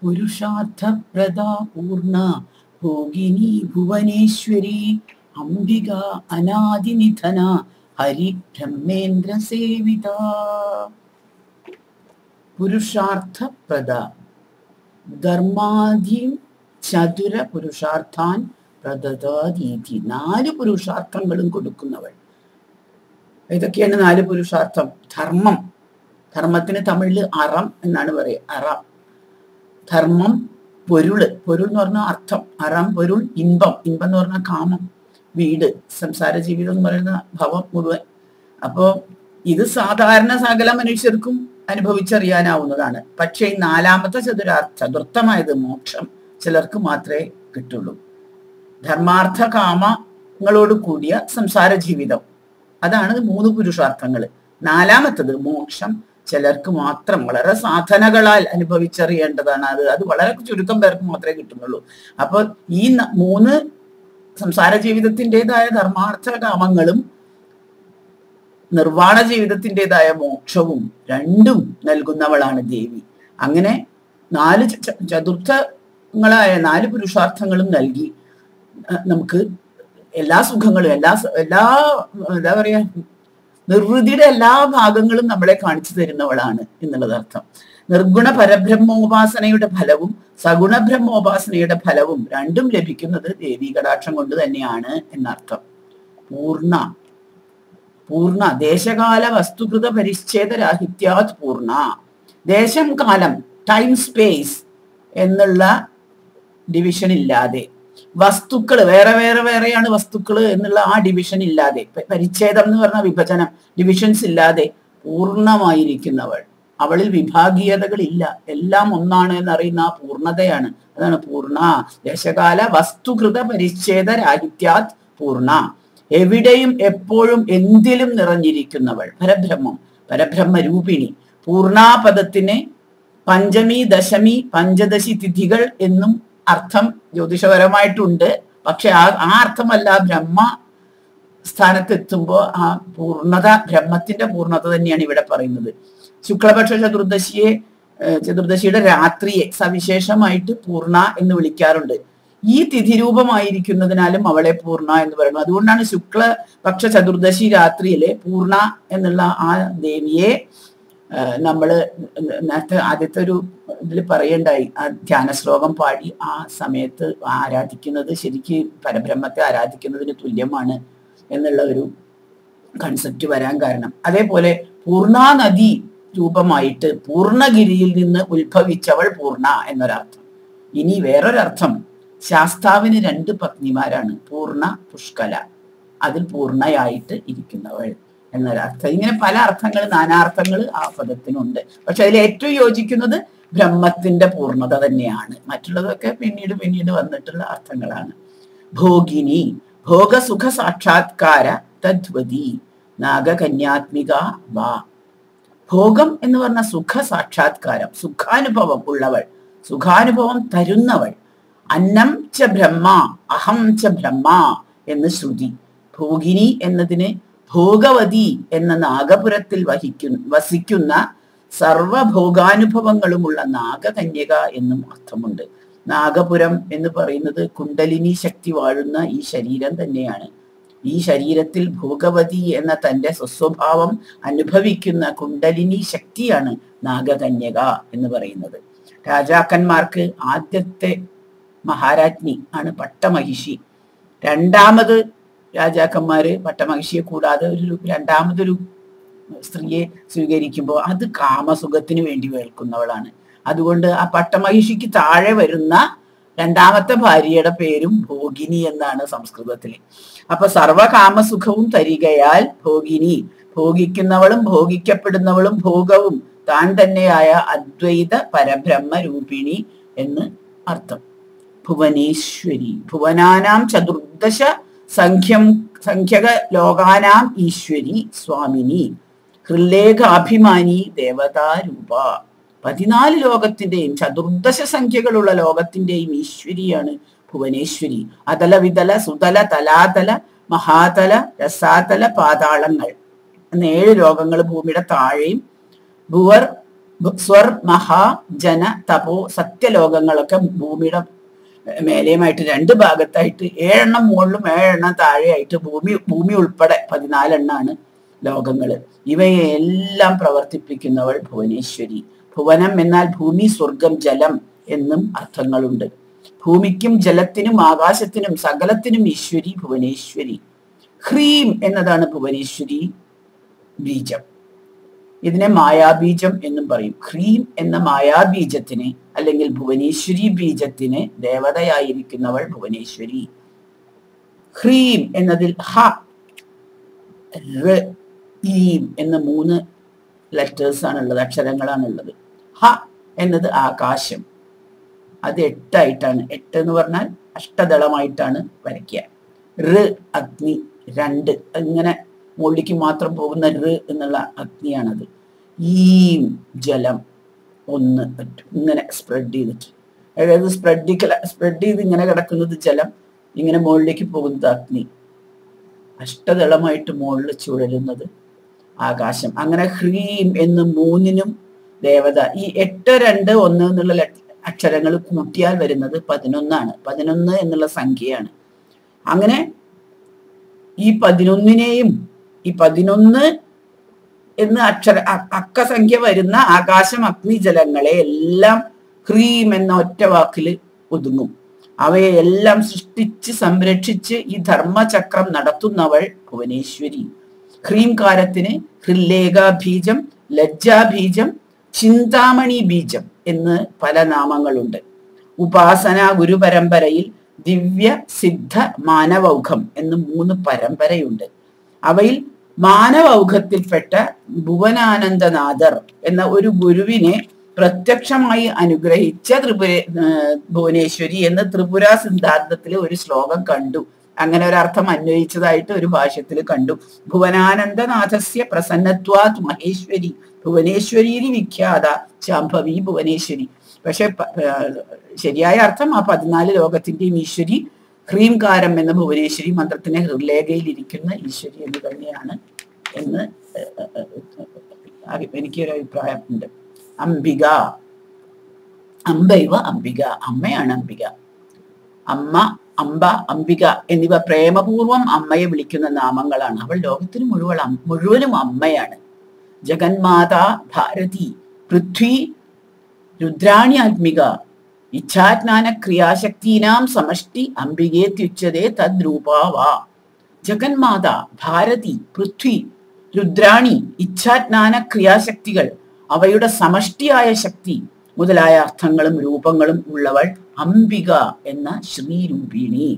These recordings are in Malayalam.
പുരുഷാർത്ഥപ്രദാ പൂർണ്ണ ഭോഗിനി ഭുവനേശ്വരി അംബിക അനാദിനിധന ഹരി ബ്രഹ്മേന്ദ്ര സേവിത പുരുഷാർത്ഥപ്രദ ധർമാധി ചതുര പുരുഷാർത്ഥാൻ പ്രദതാദീതി നാല് പുരുഷാർത്ഥങ്ങളും കൊടുക്കുന്നവൾ ഇതൊക്കെയാണ് നാല് പുരുഷാർത്ഥം ധർമ്മം ധർമ്മത്തിന് തമിഴില് അറം എന്നാണ് പറയുക അറം ധർമ്മം പൊരുള് പൊരുൾ എന്ന് പറഞ്ഞാൽ അർത്ഥം അറം പൊരുൾ ഇൻപം ഇൻപം എന്ന് പറഞ്ഞാൽ കാമം വീട് സംസാര ജീവിതം എന്ന് പറയുന്ന ഭവം മുഴുവൻ അപ്പോ ഇത് സാധാരണ സകല മനുഷ്യർക്കും അനുഭവിച്ചറിയാനാവുന്നതാണ് പക്ഷേ ഈ നാലാമത്തെ ചതുരാ ചതുർത്ഥമായത് മോക്ഷം ചിലർക്ക് മാത്രമേ കിട്ടുള്ളൂ ധർമാർത്ഥ കാമങ്ങളോട് കൂടിയ സംസാര ജീവിതം അതാണ് മൂന്ന് പുരുഷാർത്ഥങ്ങൾ നാലാമത്തത് മോക്ഷം ചിലർക്ക് മാത്രം വളരെ സാധനകളാൽ അനുഭവിച്ചറിയേണ്ടതാണ് അത് അത് വളരെ ചുരുക്കം പേർക്ക് മാത്രമേ കിട്ടുന്നുള്ളൂ അപ്പോൾ ഈ ന- മൂന്ന് സംസാര ജീവിതത്തിൻ്റെതായ ധർമാർത്ഥ കാമങ്ങളും നിർവാണ ജീവിതത്തിൻ്റെതായ മോക്ഷവും രണ്ടും നൽകുന്നവളാണ് ദേവി അങ്ങനെ നാല് ച- ച- ചതുർത്ഥങ്ങളായ നാല് പുരുഷാർത്ഥങ്ങളും നൽകി അഹ് നമുക്ക് എല്ലാ സുഖങ്ങളും എല്ലാ സ- എല്ലാ എന്താ പറയാ നിർവൃതിയുടെ എല്ലാ ഭാഗങ്ങളും നമ്മളെ കാണിച്ചു തരുന്നവളാണ് എന്നുള്ളത് അർത്ഥം നിർഗുണ പരബ്രഹ്മോപാസനയുടെ ഫലവും സഗുണ ബ്രഹ്മോപാസനയുടെ ഫലവും രണ്ടും ലഭിക്കുന്നത് ദേവീ കടാക്ഷം കൊണ്ട് തന്നെയാണ് എന്നർത്ഥം പൂർണ്ണ പൂർണ്ണ ദേശകാല വസ്തുകൃത പരിച്ഛേദ രാഹിത്യാത് പൂർണ്ണ ദേശം കാലം ടൈം സ്പേസ് എന്നുള്ള ഡിവിഷൻ ഇല്ലാതെ വസ്തുക്കൾ വേറെ വേറെ വേറെയാണ് വസ്തുക്കൾ എന്നുള്ള ആ ഡിവിഷൻ ഇല്ലാതെ പ- പരിച്ഛേദം എന്ന് പറഞ്ഞ വിഭജനം ഡിവിഷൻസ് ഇല്ലാതെ പൂർണ്ണമായിരിക്കുന്നവൾ അവളിൽ വിഭാഗീയതകൾ ഇല്ല എല്ലാം ഒന്നാണ് എന്നറിയുന്ന ആ പൂർണ്ണതയാണ് അതാണ് പൂർണ്ണ ദേശകാല വസ്തുകൃത പരിച്ഛേദ രാഹിത്യാത് പൂർണ്ണ എവിടെയും എപ്പോഴും എന്തിലും നിറഞ്ഞിരിക്കുന്നവൾ പരബ്രഹ്മം പരബ്രഹ്മ രൂപിണി പൂർണാപദത്തിന് പഞ്ചമി ദശമി പഞ്ചദശി തിഥികൾ എന്നും അർത്ഥം ജ്യോതിഷപരമായിട്ടുണ്ട് പക്ഷെ ആ ആ അർത്ഥമല്ല ബ്രഹ്മ സ്ഥാനത്തെത്തുമ്പോൾ ആ പൂർണ്ണത ബ്രഹ്മത്തിന്റെ പൂർണ്ണത തന്നെയാണ് ഇവിടെ പറയുന്നത് ശുക്ലപക്ഷ ചതുർദശിയെ ഏഹ്, ചതുർദശിയുടെ രാത്രിയെ സവിശേഷമായിട്ട് പൂർണ്ണ എന്ന് വിളിക്കാറുണ്ട് ഈ തിഥിരൂപമായിരിക്കുന്നതിനാലും അവളെ പൂർണ്ണ എന്ന് പറയുന്നു അതുകൊണ്ടാണ് ശുക്ല പക്ഷ ചതുർദശി രാത്രിയിലെ പൂർണ്ണ എന്നുള്ള ആ ദേവിയെ ഏഹ്, നമ്മള് നേരത്തെ ആദ്യത്തെ ഒരു ഇതിൽ പറയണ്ടായി ആ ധ്യാന ശ്ലോകം പാടി ആ സമയത്ത് ആരാധിക്കുന്നത് ശരിക്ക് പരബ്രഹ്മത്തെ ആരാധിക്കുന്നതിന് തുല്യമാണ് എന്നുള്ള ഒരു കൺസെപ്റ്റ് വരാൻ കാരണം അതേപോലെ പൂർണ്ണ നദി രൂപമായിട്ട് പൂർണ്ണഗിരിയിൽ നിന്ന് ഉത്ഭവിച്ചവൾ പൂർണ്ണ എന്നൊരർത്ഥം ഇനി വേറൊരർത്ഥം ശാസ്താവിന് രണ്ട് പത്നിമാരാണ് പൂർണ്ണ പുഷ്കല അതിൽ പൂർണ്ണയായിട്ട് ഇരിക്കുന്നവൾ എന്നൊരർത്ഥം ഇങ്ങനെ പല അർത്ഥങ്ങൾ നാനാർത്ഥങ്ങൾ ആ പദത്തിനുണ്ട് പക്ഷെ അതിൽ ഏറ്റവും യോജിക്കുന്നത് ബ്രഹ്മത്തിന്റെ പൂർണ്ണത തന്നെയാണ് മറ്റുള്ളതൊക്കെ പിന്നീട് പിന്നീട് വന്നിട്ടുള്ള അർത്ഥങ്ങളാണ് ഭോഗിനി ഭോഗസുഖ സാക്ഷാത്കാര തദ്വതി നാഗകന്യാത്മിക വാ ഭോഗം എന്ന് പറഞ്ഞ സുഖ സാക്ഷാത്കാരം സുഖാനുഭവം ഉള്ളവൾ സുഖാനുഭവം തരുന്നവൾ അന്നം ച ബ്രഹ്മ അഹം ച ബ്രഹ്മ എന്ന് ശ്രുതി ഭോഗിനി എന്നതിന് ഭോഗവതി എന്ന നാഗപുരത്തിൽ വഹിക്കുന്ന വസിക്കുന്ന സർവഭോഗാനുഭവങ്ങളുമുള്ള നാഗകന്യക എന്നും അർത്ഥമുണ്ട് നാഗപുരം എന്ന് പറയുന്നത് കുണ്ടലിനി ശക്തി വാഴുന്ന ഈ ശരീരം തന്നെയാണ് ഈ ശരീരത്തിൽ ഭോഗവതി എന്ന തന്റെ സ്വസ്വഭാവം അനുഭവിക്കുന്ന കുണ്ടലിനി ശക്തിയാണ് നാഗകന്യക എന്ന് പറയുന്നത് രാജാക്കന്മാർക്ക് ആദ്യത്തെ മഹാരാജ്ഞി ആണ് പട്ടമഹിഷി രണ്ടാമത് രാജാക്കന്മാര് പട്ടമഹിഷിയെ കൂടാതെ ഒരു രണ്ടാമതൊരു സ്ത്രീയെ സ്വീകരിക്കുമ്പോൾ അത് കാമസുഖത്തിന് വേണ്ടി വേൾക്കുന്നവളാണ് അതുകൊണ്ട് ആ പട്ടമഹിഷിക്ക് താഴെ വരുന്ന രണ്ടാമത്തെ ഭാര്യയുടെ പേരും ഭോഗിനി എന്നാണ് സംസ്കൃതത്തിൽ അപ്പൊ സർവകാമസുഖവും തരികയാൽ ഭോഗിനി ഭോഗിക്കുന്നവളും ഭോഗിക്കപ്പെടുന്നവളും ഭോഗവും താൻ തന്നെയായ അദ്വൈത പരബ്രഹ്മ രൂപിണി എന്ന് അർത്ഥം ഭുവനേശ്വരി ഭുവനാനാം ചതുർദശ സംഖ്യം സംഖ്യക ലോകാനാം ഈശ്വരി സ്വാമിനി ഹൃല്ലേഖാഭിമാനി ദേവതാരൂപ പതിനാല് ലോകത്തിന്റെയും ചതുർദശ സംഖ്യകളുള്ള ലോകത്തിന്റെയും ഈശ്വരിയാണ് ഭുവനേശ്വരി അതല വിതല സുതല തലാതല മഹാതല രസാതല പാതാളങ്ങൾ എന്ന ഏഴ് ലോകങ്ങൾ ഭൂമിയുടെ താഴെയും ഭുവർ സ്വർ മഹാ ജന തപോ സത്യലോകങ്ങളൊക്കെ ഭൂമിയുടെ മേലെയുമായിട്ട് രണ്ട് ഭാഗത്തായിട്ട് ഏഴെണ്ണം മുകളിലും ഏഴെണ്ണം താഴെയായിട്ട് ഭൂമി ഭൂമി ഉൾപ്പെടെ പതിനാലെണ്ണാണ് ലോകങ്ങള് ഇവയെല്ലാം പ്രവർത്തിപ്പിക്കുന്നവൾ ഭുവനേശ്വരി ഭുവനം എന്നാൽ ഭൂമി സ്വർഗം ജലം എന്നും അർത്ഥങ്ങളുണ്ട് ഭൂമിക്കും ജലത്തിനും ആകാശത്തിനും സകലത്തിനും ഈശ്വരി ഭുവനേശ്വരി ഹ്രീം എന്നതാണ് ഭുവനേശ്വരി ബീജം ഇതിനെ മായാബീജം എന്നും പറയും ഹ്രീം എന്ന മായാബീജത്തിന് അല്ലെങ്കിൽ ഭുവനേശ്വരി ബീജത്തിന് ദേവതയായിരിക്കുന്നവൾ ഭുവനേശ്വരി ഹ്രീം എന്നതിൽ ഹ റ്, ഈം എന്ന മൂന്ന് ലെറ്റേഴ്സ് ആണുള്ളത് അക്ഷരങ്ങളാണുള്ളത് ഹ എന്നത് ആകാശം അത് എട്ടായിട്ടാണ് എട്ട് എന്ന് പറഞ്ഞാൽ അഷ്ടദളമായിട്ടാണ് വരയ്ക്കുക ഋ അഗ്നി രണ്ട് ഇങ്ങനെ മുകളിലേക്ക് മാത്രം പോകുന്ന ഋ എന്നുള്ള അഗ്നിയാണത് ഈ ജലം ഒന്ന് ഇങ്ങനെ സ്പ്രെഡ് ചെയ്തിട്ട് അതായത് സ്പ്രെഡ് സ്പ്രെഡ് ചെയ്ത് ഇങ്ങനെ കിടക്കുന്നത് ജലം ഇങ്ങനെ മുകളിലേക്ക് പോകുന്നത് അഗ്നി അഷ്ടദളമായിട്ട് മുകളിൽ ചുഴലുന്നത് ആകാശം അങ്ങനെ ഹ്രീം എന്ന് മൂന്നിനും ദേവത ഈ എട്ട് രണ്ട് ഒന്ന് എന്നുള്ള ലെ- അക്ഷരങ്ങൾ കൂട്ടിയാൽ വരുന്നത് പതിനൊന്നാണ് പതിനൊന്ന് എന്നുള്ള സംഖ്യയാണ് അങ്ങനെ ഈ പതിനൊന്നിനെയും ഈ പതിനൊന്ന് എന്ന് അക്ഷര അ- അക്കസംഖ്യ വരുന്ന ആകാശം അഗ്നി ജലങ്ങളെ എല്ലാം ഹ്രീം എന്ന ഒറ്റ വാക്കിൽ ഒതുങ്ങും അവയെ എല്ലാം സൃഷ്ടിച്ച് സംരക്ഷിച്ച് ഈ ധർമ്മചക്രം നടത്തുന്നവൾ ഭുവനേശ്വരി ഹ്രീംകാരത്തിന് ഹൃല്ലേഖാബീജം ലജ്ജാബീജം ചിന്താമണി ബീജം എന്ന് പല നാമങ്ങളുണ്ട് ഉപാസന ഗുരുപരമ്പരയിൽ ദിവ്യ സിദ്ധ മാനവൗഘം എന്ന് മൂന്ന് പരമ്പരയുണ്ട് അവയിൽ മാനവൗഘത്തിൽപ്പെട്ട ഭുവനാനന്ദനാഥർ എന്ന ഒരു ഗുരുവിനെ പ്രത്യക്ഷമായി അനുഗ്രഹിച്ച ത്രിപുര ഏർ ഭുവനേശ്വരി എന്ന് ത്രിപുര സിദ്ധാന്തത്തിൽ ഒരു ശ്ലോകം കണ്ടു അങ്ങനെ ഒരു അർത്ഥം അന്വയിച്ചതായിട്ട് ഒരു ഭാഷ്യത്തിൽ കണ്ടു ഭുവനാനന്ദനാഥസ്യ പ്രസന്നത്വാത് മഹേശ്വരി ഭുവനേശ്വരീരി വിഖ്യാത ശാംഭവി ഭുവനേശ്വരി പക്ഷെ പ- ഏർ ശരിയായ അർത്ഥം ആ പതിനാല് ലോകത്തിന്റെയും ഈശ്വരി ഹ്രീംകാരം എന്ന ഭുവനേശ്വരി മന്ത്രത്തിന്റെ ഹൃലേഖയിൽ ഇരിക്കുന്ന ഈശ്വരി എന്ന് തന്നെയാണ് എന്ന് ഏർ ഏർ ഏർ എനിക്കൊരു അഭിപ്രായം ഉണ്ട് അംബിക അംബൈവ അംബിക അമ്മയാണ് അംബിക അമ്മ അംബ അംബിക എന്നിവ പ്രേമപൂർവം അമ്മയെ വിളിക്കുന്ന നാമങ്ങളാണ് അവൾ ലോകത്തിന് മുഴുവൻ അം- മുഴുവനും അമ്മയാണ് ജഗന്മാതാ ഭാരതി പൃഥ്വി രുദ്രാണ്യാത്മിക ഇച്ഛാജ്ഞാന ക്രിയാശക്തീനാം സമഷ്ടി അംബികേത്യുച്യതേ തദ്രൂപാവാ ജഗന്മാത ഭാരതി പൃഥ്വി രുദ്രാണി ഇച്ഛാജ്ഞാന ക്രിയാശക്തികൾ അവയുടെ സമഷ്ടിയായ ശക്തി മുതലായ അർത്ഥങ്ങളും രൂപങ്ങളും ഉള്ളവൾ അംബിക എന്ന ശ്രീരൂപിണി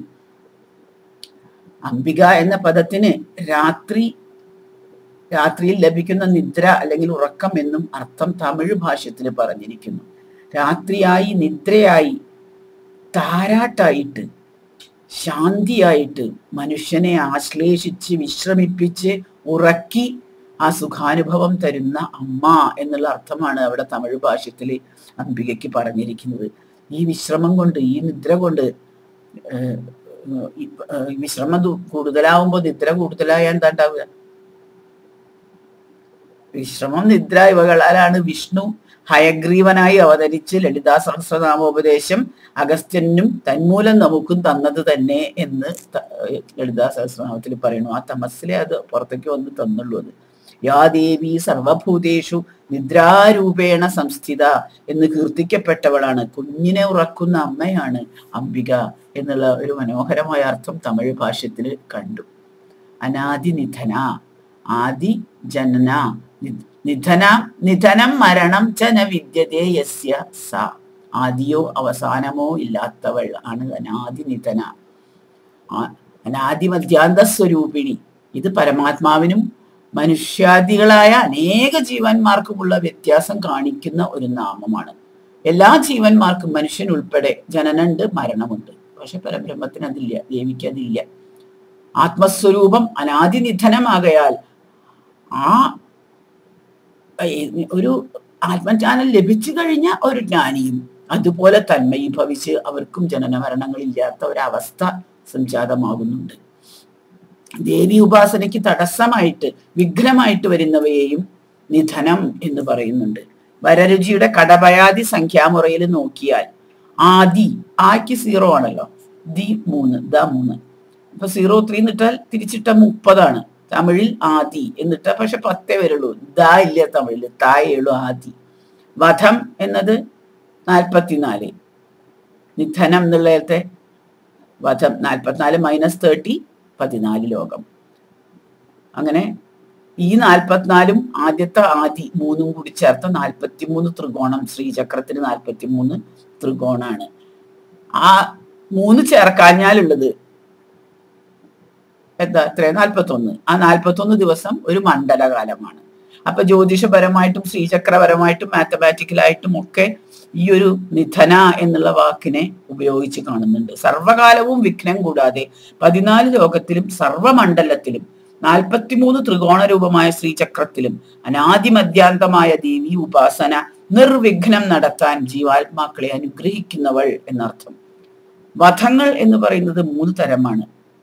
അംബിക എന്ന പദത്തിന് രാത്രി രാത്രിയിൽ ലഭിക്കുന്ന നിദ്ര അല്ലെങ്കിൽ ഉറക്കം എന്നും അർത്ഥം തമിഴ് ഭാഷ്യത്തിൽ പറഞ്ഞിരിക്കുന്നു രാത്രിയായി നിദ്രയായി താരാട്ടായിട്ട് ശാന്തിയായിട്ട് മനുഷ്യനെ ആശ്ലേഷിച്ച് വിശ്രമിപ്പിച്ച് ഉറക്കി ആ സുഖാനുഭവം തരുന്ന അമ്മ എന്നുള്ള അർത്ഥമാണ് അവിടെ തമിഴ് ഭാഷ്യത്തിൽ അംബികയ്ക്ക് പറഞ്ഞിരിക്കുന്നത് ഈ വിശ്രമം കൊണ്ട് ഈ നിദ്ര കൊണ്ട് ഏഹ്, ഈ, ഏഹ്, വിശ്രമം ദു- കൂടുതലാവുമ്പോൾ നിദ്ര കൂടുതലായ എന്താ ഉണ്ടാവുക വിശ്രമം നിദ്ര ഇവകളാലാണ് വിഷ്ണു ഹയഗ്രീവനായി അവതരിച്ച് ലളിതാ സഹസ്രനാമോപദേശം അഗസ്ത്യനും തന്മൂലം നമുക്കും തന്നത് തന്നെ എന്ന് ത- ഏഹ് ലളിതാ സഹസ്രനാമത്തിൽ പറയുന്നു ആ തമസ്സിലെ അത് പുറത്തേക്ക് വന്ന് തന്നുള്ളൂ അത് യാ ദേവി സർവഭൂതേഷു നിദ്രാരൂപേണ സംസ്ഥിത എന്ന് കീർത്തിക്കപ്പെട്ടവളാണ് കുഞ്ഞിനെ ഉറക്കുന്ന അമ്മയാണ് അംബിക എന്നുള്ള ഒരു മനോഹരമായ അർത്ഥം തമിഴ് ഭാഷ്യത്തിൽ കണ്ടു അനാദി നിധന ആദി ജനന നി- നിധന നിധനം മരണം ച ന വിദ്യതേ യസ്യ സ ആദിയോ അവസാനമോ ഇല്ലാത്തവൾ ആണ് അനാദി നിധന ആ- അനാദി മധ്യാന്ത സ്വരൂപിണി ഇത് പരമാത്മാവിനും മനുഷ്യാദികളായ അനേക ജീവന്മാർക്കുമുള്ള വ്യത്യാസം കാണിക്കുന്ന ഒരു നാമമാണ് എല്ലാ ജീവന്മാർക്കും മനുഷ്യൻ ഉൾപ്പെടെ ജനനമുണ്ട് മരണമുണ്ട് പക്ഷെ പരബ്രഹ്മത്തിന് അതില്ല ദേവിക്ക് അതില്ല ആത്മസ്വരൂപം അനാദിനിധനമാകയാൽ ആ ഏ, ഒരു ആത്മജ്ഞാനം ലഭിച്ചു കഴിഞ്ഞ ഒരു ജ്ഞാനിയും അതുപോലെ തന്മയീഭവിച്ച് അവർക്കും ജനന മരണങ്ങളില്ലാത്ത ഒരവസ്ഥ സംജാതമാകുന്നുണ്ട് ദേവി ഉപാസനയ്ക്ക് തടസ്സമായിട്ട് വിഘ്നമായിട്ട് വരുന്നവയെയും നിധനം എന്ന് പറയുന്നുണ്ട് വരരുചിയുടെ കടപയാതി സംഖ്യാമുറയിൽ നോക്കിയാൽ ആദി ആക്ക് സീറോ ആണല്ലോ ദി മൂന്ന് ദ മൂന്ന് അപ്പൊ സീറോ ത്രീ എന്നിട്ടാൽ തിരിച്ചിട്ട മുപ്പതാണ് തമിഴിൽ ആദി എന്നിട്ട് പക്ഷെ പത്തേ വരുള്ളൂ ദ ഇല്ല തമിഴില് തായേ ഉള്ളൂ ആദി വധം എന്നത് നാൽപ്പത്തിനാല് നിധനം എന്നുള്ളത്തെ വധം നാൽപ്പത്തിനാല് മൈനസ് തേർട്ടി പതിനാല് ലോകം അങ്ങനെ ഈ നാൽപ്പത്തിനാലും ആദ്യത്തെ ആദി മൂന്നും കൂടി ചേർത്ത നാൽപ്പത്തിമൂന്ന് ത്രികോണം ശ്രീചക്രത്തിന് നാൽപ്പത്തിമൂന്ന് ത്രികോണാണ് ആ മൂന്ന് ചേർക്കാഞ്ഞാലുള്ളത് എന്താ എത്ര നാൽപ്പത്തൊന്ന് ആ നാൽപ്പത്തൊന്ന് ദിവസം ഒരു മണ്ഡലകാലമാണ് അപ്പൊ ജ്യോതിഷപരമായിട്ടും ശ്രീചക്രപരമായിട്ടും മാത്തമാറ്റിക്കലായിട്ടും ഒക്കെ ഈ ഒരു നിധന എന്നുള്ള വാക്കിനെ ഉപയോഗിച്ച് കാണുന്നുണ്ട് സർവകാലവും വിഘ്നം കൂടാതെ പതിനാല് ലോകത്തിലും സർവമണ്ഡലത്തിലും നാൽപ്പത്തിമൂന്ന് ത്രികോണ രൂപമായ ശ്രീചക്രത്തിലും അനാദിമധ്യാന്തമായ ദേവി ഉപാസന നിർവിഘ്നം നടത്താൻ ജീവാത്മാക്കളെ അനുഗ്രഹിക്കുന്നവൾ എന്നർത്ഥം വധങ്ങൾ എന്ന് പറയുന്നത് മൂന്ന് തരമാണ്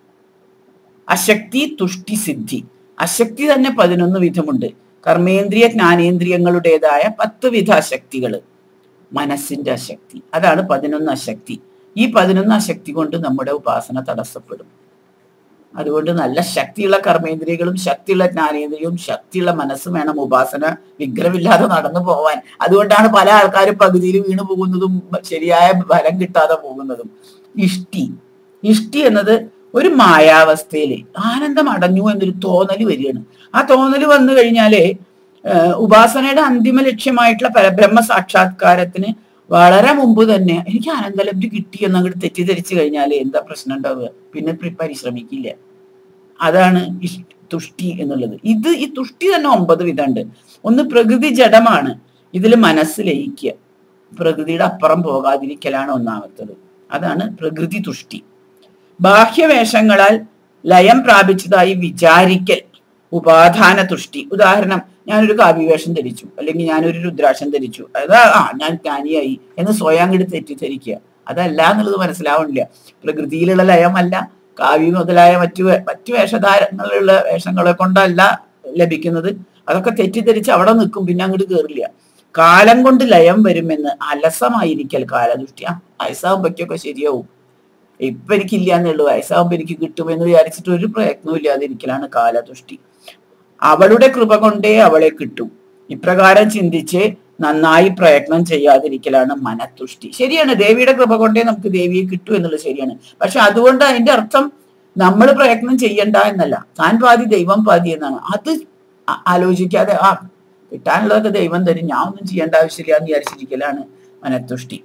അശക്തി തുഷ്ടി സിദ്ധി അശക്തി തന്നെ പതിനൊന്ന് വിധമുണ്ട് കർമ്മേന്ദ്രിയ ജ്ഞാനേന്ദ്രിയങ്ങളുടേതായ പത്ത് വിധ അശക്തികൾ മനസ്സിന്റെ അശക്തി അതാണ് പതിനൊന്ന് അശക്തി ഈ പതിനൊന്ന് അശക്തി കൊണ്ട് നമ്മുടെ ഉപാസന തടസ്സപ്പെടും അതുകൊണ്ട് നല്ല ശക്തിയുള്ള കർമ്മേന്ദ്രിയങ്ങളും ശക്തിയുള്ള ജ്ഞാനേന്ദ്രിയവും ശക്തിയുള്ള മനസ്സും വേണം ഉപാസന വിഗ്രഹമില്ലാതെ നടന്നു പോവാൻ അതുകൊണ്ടാണ് പല ആൾക്കാരും പകുതിയിൽ വീണു പോകുന്നതും ശരിയായ ഫലം കിട്ടാതെ പോകുന്നതും ഇഷ്ടി ഇഷ്ടി എന്നത് ഒരു മായാവസ്ഥയില് ആനന്ദം അടഞ്ഞു എന്നൊരു തോന്നല് വരികയാണ് ആ തോന്നല് വന്നു കഴിഞ്ഞാലേ ഉപാസനയുടെ അന്തിമ ലക്ഷ്യമായിട്ടുള്ള പരബ്രഹ്മ സാക്ഷാത്കാരത്തിന് വളരെ മുമ്പ് തന്നെ എനിക്ക് ആനന്ദലബ്ധി കിട്ടി എന്നങ്ങോട്ട് തെറ്റിദ്ധരിച്ചു കഴിഞ്ഞാൽ എന്താ പ്രശ്നം ഉണ്ടാവുക പിന്നെ പരിശ്രമിക്കില്ല അതാണ് തുഷ്ടി എന്നുള്ളത് ഇത് ഈ തുഷ്ടി തന്നെ ഒമ്പത് വിധമുണ്ട് ഒന്ന് പ്രകൃതി ജഡമാണ് ഇതിൽ മനസ്സ് ലയിക്കുക പ്രകൃതിയുടെ അപ്പുറം പോകാതിരിക്കലാണ് ഒന്നാമത്തത് അതാണ് പ്രകൃതി തുഷ്ടി ബാഹ്യവേഷങ്ങളാൽ ലയം പ്രാപിച്ചതായി വിചാരിക്കൽ ഉപാധാന തുഷ്ടി ഉദാഹരണം ഞാനൊരു കാവ്യവേഷം ധരിച്ചു അല്ലെങ്കിൽ ഞാനൊരു രുദ്രാക്ഷം ധരിച്ചു അതാ ആ ഞാൻ ജ്ഞാനിയായി എന്ന് സ്വയം അങ്ങോട്ട് തെറ്റിദ്ധരിക്കുക അതല്ല എന്നുള്ളത് മനസ്സിലാവണില്ല പ്രകൃതിയിലുള്ള ലയമല്ല കാവ്യ മുതലായ മറ്റു മറ്റു വേഷധാരങ്ങളുള്ള വേഷങ്ങളെ കൊണ്ടല്ല ലഭിക്കുന്നത് അതൊക്കെ തെറ്റിദ്ധരിച്ച് അവിടെ നിൽക്കും പിന്നെ അങ്ങോട്ട് കയറില്ല കാലം കൊണ്ട് ലയം വരുമെന്ന് അലസമായിരിക്കൽ കാലദൃഷ്ടി ആ വയസ്സാകുമ്പോഴൊക്കെ ശരിയാവും ഇപ്പൊ എനിക്കില്ല എന്നുള്ളൂ വയസ്സാകുമ്പോ എനിക്ക് കിട്ടുമെന്ന് വിചാരിച്ചിട്ട് ഒരു പ്രയത്നവും ഇല്ലാതിരിക്കലാണ് കാലദൃഷ്ടി അവളുടെ കൃപ കൊണ്ടേ അവളെ കിട്ടും ഇപ്രകാരം ചിന്തിച്ച് നന്നായി പ്രയത്നം ചെയ്യാതിരിക്കലാണ് മനത്തുഷ്ടി ശരിയാണ് ദേവിയുടെ കൃപ കൊണ്ടേ നമുക്ക് ദേവിയെ കിട്ടൂ എന്നുള്ളത് ശരിയാണ് പക്ഷെ അതുകൊണ്ട് അതിന്റെ അർത്ഥം നമ്മൾ പ്രയത്നം ചെയ്യണ്ട എന്നല്ല താൻ പാതി ദൈവം പാതി എന്നാണ് അത് ആലോചിക്കാതെ ആ കിട്ടാനുള്ളതൊക്കെ ദൈവം തരും ഞാൻ ഒന്നും ചെയ്യേണ്ട ആവശ്യമില്ല എന്ന് വിചാരിച്ചിരിക്കലാണ് മനത്തുഷ്ടി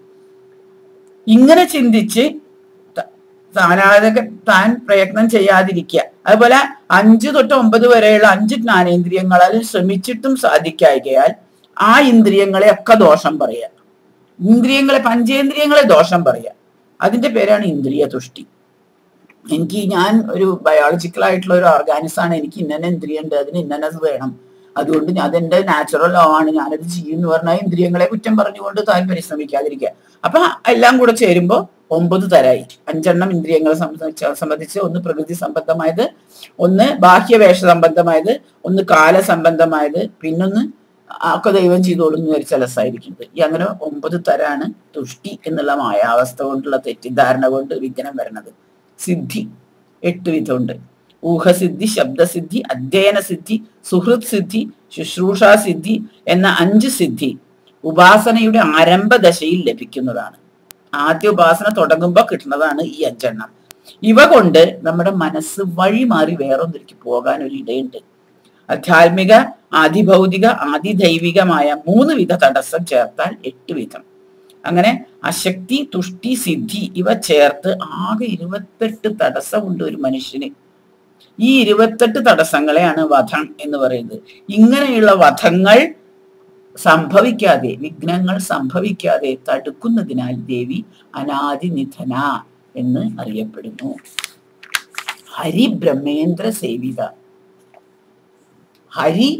ഇങ്ങനെ ചിന്തിച്ച് താനാതൊക്കെ താൻ പ്രയത്നം ചെയ്യാതിരിക്കുക അതുപോലെ അഞ്ച് തൊട്ട് ഒമ്പത് വരെയുള്ള അഞ്ച് ജ്ഞാനേന്ദ്രിയങ്ങളാൽ ശ്രമിച്ചിട്ടും സാധിക്കായികയാൽ ആ ഇന്ദ്രിയങ്ങളെ ഒക്കെ ദോഷം പറയുക ഇന്ദ്രിയങ്ങളെ പഞ്ചേന്ദ്രിയങ്ങളെ ദോഷം പറയുക അതിന്റെ പേരാണ് ഇന്ദ്രിയ തുഷ്ടി എനിക്ക് ഞാൻ ഒരു ബയോളജിക്കൽ ആയിട്ടുള്ള ഒരു ഓർഗാനിസം ആണ് എനിക്ക് ഇന്ന ഇന്ദ്രിയം ഉണ്ട് അതിന് ഇന്നത് വേണം അതുകൊണ്ട് ഞാൻ അതെന്റെ നാച്ചുറൽ ലോ ആണ് ഞാനത് ചെയ്യുന്നു പറഞ്ഞാൽ ഇന്ദ്രിയങ്ങളെ കുറ്റം പറഞ്ഞുകൊണ്ട് താൻ പരിശ്രമിക്കാതിരിക്കുക അപ്പൊ എല്ലാം കൂടെ ചേരുമ്പോ ഒമ്പത് തരായി അഞ്ചെണ്ണം ഇന്ദ്രിയങ്ങളെ സംബന്ധിച്ച് ഒന്ന് പ്രകൃതി സംബന്ധമായത് ഒന്ന് ബാഹ്യവേഷ സംബന്ധമായത് ഒന്ന് കാല സംബന്ധമായത് പിന്നൊന്ന് ഒക്കെ ദൈവം ചെയ്തോളും എന്ന് വിചാരിച്ച അലസായിരിക്കുന്നത് ഈ അങ്ങനെ ഒമ്പത് തരാണ് തുഷ്ടി എന്നുള്ള മായാവസ്ഥ കൊണ്ടുള്ള തെറ്റിദ്ധാരണ കൊണ്ട് വിഘ്നം വരണത് സിദ്ധി എട്ട് വിധമുണ്ട് ഊഹസിദ്ധി ശബ്ദസിദ്ധി അധ്യയന സിദ്ധി സുഹൃത് സിദ്ധി ശുശ്രൂഷാ സിദ്ധി എന്ന അഞ്ച് സിദ്ധി ഉപാസനയുടെ ആരംഭ ദശയിൽ ലഭിക്കുന്നതാണ് ആദ്യ ഉപാസന തുടങ്ങുമ്പോൾ കിട്ടുന്നതാണ് ഈ അഞ്ചെണ്ണം ഇവ കൊണ്ട് നമ്മുടെ മനസ്സ് വഴി മാറി വേറൊന്നിലേക്ക് പോകാൻ ഒരു ഇടയുണ്ട് ആധ്യാത്മിക ആദിഭൗതിക ആദിദൈവികമായ മൂന്ന് വിധ തടസ്സം ചേർത്താൽ എട്ട് വിധം അങ്ങനെ അശക്തി തുഷ്ടി സിദ്ധി ഇവ ചേർത്ത് ആകെ ഇരുപത്തെട്ട് തടസ്സമുണ്ട് ഒരു മനുഷ്യന് ഈ ഇരുപത്തെട്ട് തടസ്സങ്ങളെയാണ് വധം എന്ന് പറയുന്നത് ഇങ്ങനെയുള്ള വധങ്ങൾ സംഭവിക്കാതെ വിഘ്നങ്ങൾ സംഭവിക്കാതെ തടുക്കുന്നതിനാൽ ദേവി അനാദിനിധന എന്ന് അറിയപ്പെടുന്നു ഹരി ബ്രഹ്മേന്ദ്ര സേവിക ഹരി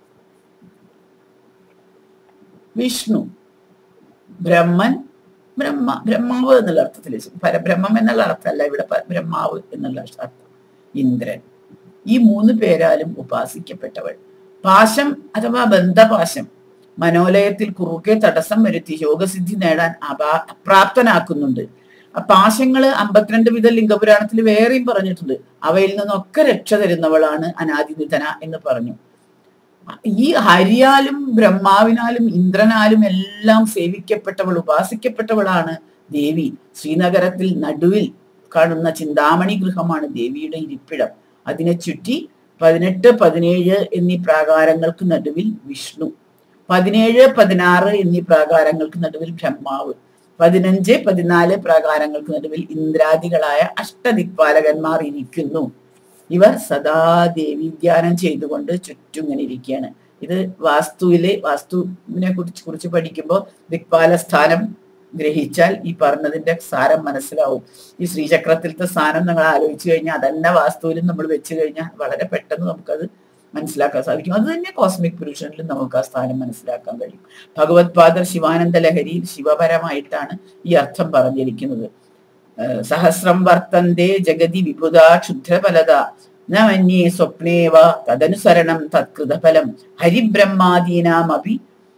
വിഷ്ണു ബ്രഹ്മൻ ബ്രഹ്മ ബ്രഹ്മാവ് എന്നുള്ള അർത്ഥത്തിൽ പരബ്രഹ്മം എന്നുള്ള അർത്ഥമല്ല ഇവിടെ ബ്രഹ്മാവ് എന്നുള്ള അർത്ഥം ഇന്ദ്രൻ ഈ മൂന്ന് പേരാലും ഉപാസിക്കപ്പെട്ടവൾ പാശം അഥവാ ബന്ധപാശം മനോലയത്തിൽ കുറുക്കെ തടസ്സം വരുത്തി യോഗസിദ്ധി നേടാൻ അപാ അപ്രാപ്തനാക്കുന്നുണ്ട് ആ പാശങ്ങള് അമ്പത്തിരണ്ട് വിധ ലിംഗപുരാണത്തിൽ വേറെയും പറഞ്ഞിട്ടുണ്ട് അവയിൽ നിന്നൊക്കെ രക്ഷ തരുന്നവളാണ് അനാദിനിധന എന്ന് പറഞ്ഞു ഈ ഹരിയാലും ബ്രഹ്മാവിനാലും ഇന്ദ്രനാലും എല്ലാം സേവിക്കപ്പെട്ടവൾ ഉപാസിക്കപ്പെട്ടവളാണ് ദേവി ശ്രീനഗരത്തിൽ നടുവിൽ കാണുന്ന ചിന്താമണി ഗൃഹമാണ് ദേവിയുടെ ഇരിപ്പിടം അതിനെ ചുറ്റി പതിനെട്ട് പതിനേഴ് എന്നീ പ്രാകാരങ്ങൾക്ക് നടുവിൽ വിഷ്ണു പതിനേഴ് പതിനാറ് എന്നീ പ്രാകാരങ്ങൾക്ക് നടുവിൽ ബ്രഹ്മാവ് പതിനഞ്ച് പതിനാല് പ്രാകാരങ്ങൾക്ക് നടുവിൽ ഇന്ദ്രാദികളായ അഷ്ടദിക്പാലകന്മാർ ഇരിക്കുന്നു ഇവർ സദാ ദേവി ധ്യാനം ചെയ്തുകൊണ്ട് ചുറ്റും ഇങ്ങനെ ഇരിക്കുകയാണ് ഇത് വാസ്തുവിലെ വാസ്തുവിനെ കുറിച്ച് കുറിച്ച് പഠിക്കുമ്പോൾ ദിക്പാല സ്ഥാനം ഗ്രഹിച്ചാൽ ഈ പറഞ്ഞതിന്റെ സാരം മനസ്സിലാവും ഈ ശ്രീചക്രത്തിലത്തെ സ്ഥാനം നിങ്ങൾ ആലോചിച്ചു കഴിഞ്ഞാൽ അതന്നെ വാസ്തുവിലും നമ്മൾ വെച്ച് കഴിഞ്ഞാൽ വളരെ പെട്ടെന്ന് നമുക്കത് മനസ്സിലാക്കാൻ സാധിക്കും അത് തന്നെ കോസ്മിക് പുരുഷനിലും നമുക്ക് ആ സ്ഥാനം മനസ്സിലാക്കാൻ കഴിയും ഭഗവത് പാദർ ശിവാനന്ദ ലഹരിയിൽ ശിവപരമായിട്ടാണ് ഈ അർത്ഥം പറഞ്ഞിരിക്കുന്നത് സഹസ്രം വർത്തന്തേ ജഗതി വിപുത ക്ഷുദ്രഫലത ന മന്യേ സ്വപ്നേവ തദനുസരണം തത്കൃതഫലം ഹരിബ്രഹ്മാദീനാമപി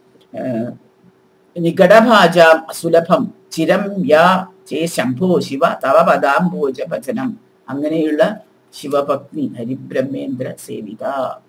നികടഭാജാം അസുലഭം ചിരം യാ ചേ ശംഭോ ശിവ തവ പദാംബോജ ഭജനം അങ്ങനെയുള്ള ശിവഭക്തി ഹരിബ്രഹ്മേന്ദ്ര സേവിക